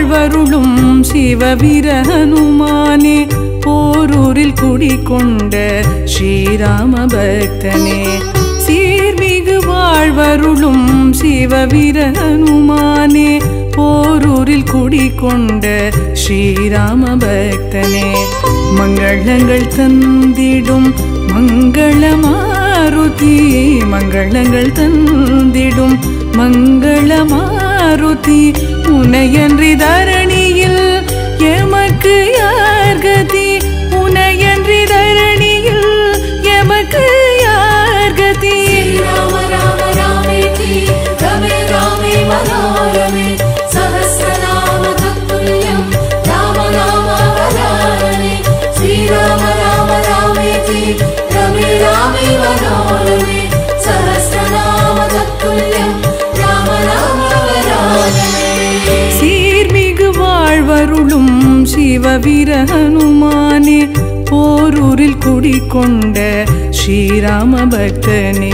வாழ்வருளும் சிவவீர ஹனுமானே போரூரில் குடிகொண்ட ஸ்ரீராம பக்தனே சீர்மிகு வாழ்வருளும் சிவவீர ஹனுமானே போரூரில் குடிகொண்ட ஸ்ரீராம பக்தனே மங்களங்கள் தந்திடும் மங்களமாருதி மங்களங்கள் தந்திடும் மங்களமாருதி உனையன்றி தரணியில் எமக்கு யார் கதி உனையன்றி தரணியில் எமக்கு யார் கதி राम राम रामेति रमे रामे मनोरमे सहस्रनाम तत्तुल्यं राम नाम वरानने श्रीराम राम रामेति रमे रामे मनोरमे सहस्रनाम तत्तुल्यं राम नाम वरानने சீர்மிகு வாழ்வருளும் சிவவீர ஹனுமானே போரூரில் குடிகொண்ட ஸ்ரீராம பக்தனே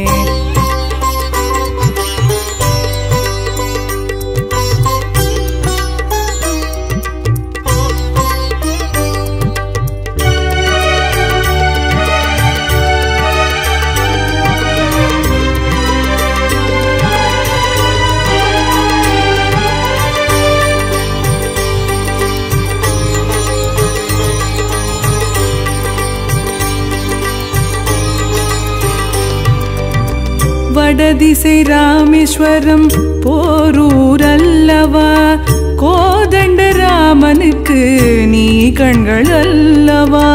வடதிசை ராமேஸ்வரம் போரூர் அல்லவா கோதண்ட ராமனுக்கு நீ கண்கள் அல்லவா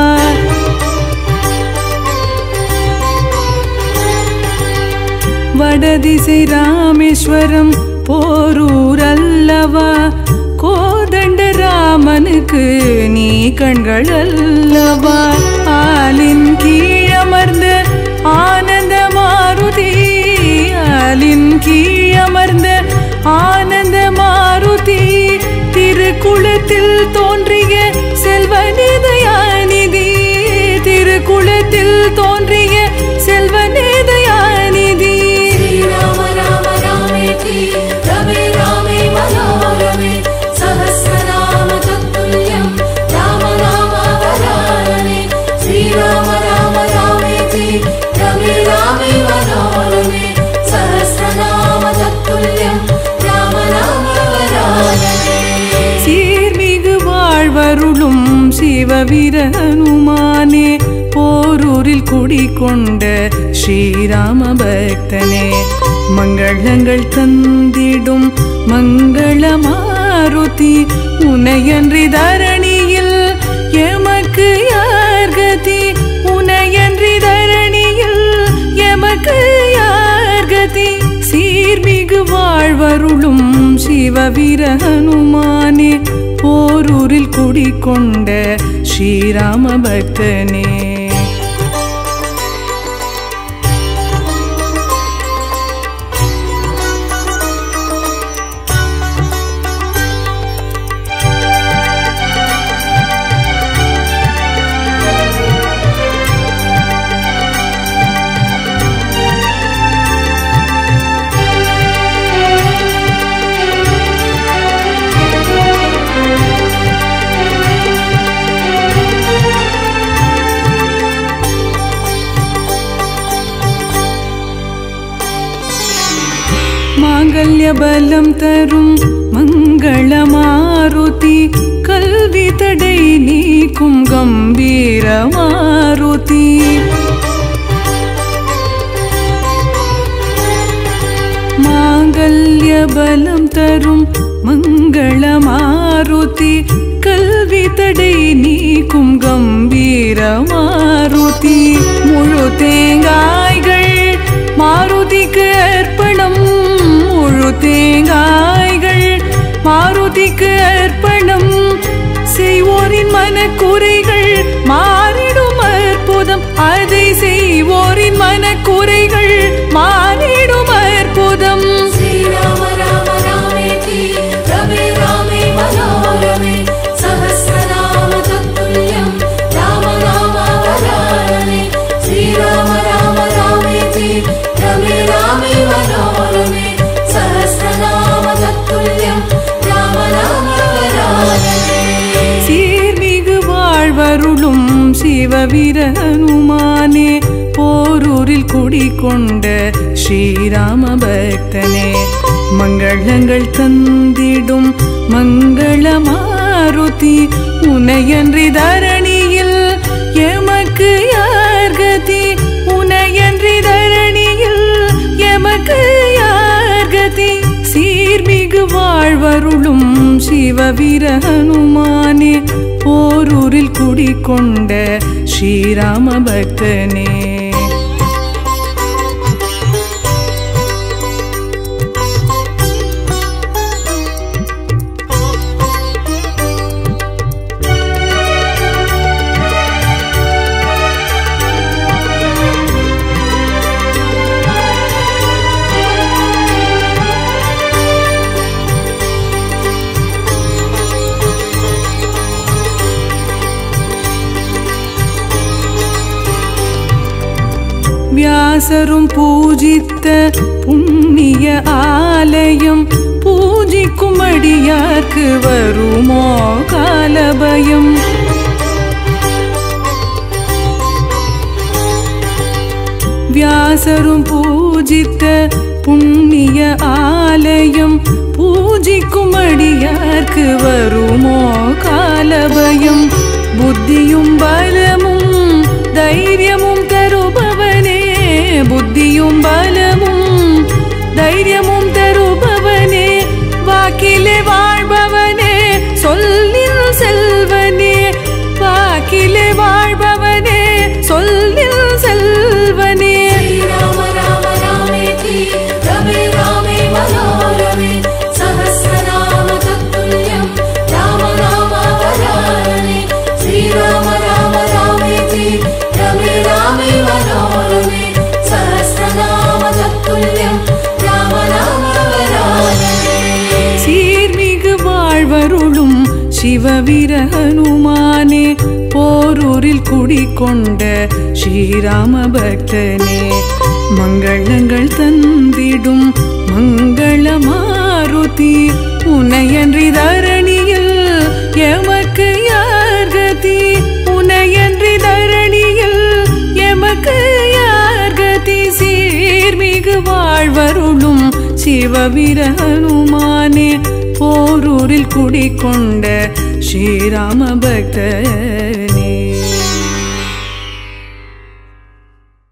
வடதிசை ராமேஸ்வரம் போரூர் அல்லவா கோதண்ட ராமனுக்கு நீ கண்கள் அல்லவா ஆலின் கீழமர்ந்த ஆனந்த மாருதி ஆலின் கீழமர்ந்த ஆனந்த மாருதி திருக்குளத்தில் தோன்றிய செல்வநிதயாநிதி திருக்குளத்தில் தோன்றிய செல்வநிதயாநிதி श्रीराम राम रामेति रमे रामे मनोरमे सहस्रनाम तत्तुल्यं राम नाम वरानने श्रीराम राम रामेति रमे रामे मनोरमे सहस्रनाम तत्तुल्यं राम नाम वरानने சீர்மிகு வாழ்வருளும் சிவவீர ஹனுமானே போரூரில் குடிகொண்ட ஸ்ரீராம பக்தனே மங்களங்கள் தந்திடும் மங்களமாருதி உனையன்றி தரணியில் எமக்கு யார் கதி உனையன்றி தரணியில் எமக்கு யார் கதி சீர்மிகு வாழ்வருளும் சிவவீர ஹனுமானே போரூரில் குடிகொண்ட ஸ்ரீராம பக்தனே மாங்கல்ய பலம் தரும் மங்கள மாருதி கல்வி தடை நீக்கும் கம்பீர மாருதி மாங்கல்ய பலம் தரும் மங்கள மாருதி கல்வி தடை நீக்கும் கம்பீர மாருதி முழு தேங்காய்கள் மாருதிக்கு அர்ப்பணம் முழு தேங்காய்கள் மாருதிக்கு அர்ப்பணம் செய்வோரின் மனக்குறைகள் மாறிடும் அற்புதம் அதை செய்வோரின் மனக்குறைகள் மாறிடும் அற்புதம் श्रीराम राम रामेति रमे रामे मनोरमे सहस्रनाम तत्तुल्यं राम नाम वरानने श्रीराम राम रामेति रमे रामे मनोरमे सहस्रनाम तत्तुल्यं राम नाम சிவவீரனுமானே போரூரில் குடிகொண்ட ஸ்ரீராம பக்தனே மங்களங்கள் தந்திடும் மங்கள மாருதி உனையன்றி தரணியில் எமக்கு யார் கதி உனையன்றி தரணியில் எமக்கு யார் கதி சீர்மிகு வாழ்வருளும் சிவவீரனுமானே போரூரில் குடிகொண்ட ஸ்ரீராம பக்தனே வியாசரும் பூஜித்த புண்ணிய ஆலயம் பூஜிக்கும் அடியார்க்கு வருமோ காலபயம் வியாசரும் பூஜித்த புண்ணிய ஆலயம் பூஜிக்கும் அடியார்க்கு வருமோ காலபயம் புத்தியும் பலமும் தைரியமும் தருபவனே புத்தியும் பலமும் தைரியமும் தருபவனே வாக்கிலே வாழ்பவனே சொல்லில் செல்வனே வாக்கிலே வாழ்பவனே சொல்லில் செல்வனே श्रीराम राम रामेति रमे रामे मनोरमे सहस्रनाम तत्तुल्यं राम नाम वरानने श्रीराम राम रामेति रमे रामे मनोरमे सहस्रनाम तत्तुल्यं राम नाम वरानने சீர்மிகு வாழ்வருளும் சிவவிரகனுமானே போரூரில் குடிகொண்ட ஸ்ரீராம பக்தனே மங்களங்கள் தந்திடும் மங்கள மாருதி உனையன்றி தரணியில் எமக்கு யார் கதி உனையன்றி தரணியில் எமக்கு யார் கதி சீர்மிகு வாழ்வருளும் சிவவிரனுமானே போரூரில் குடிகொண்ட ஸ்ரீராம பக்தனே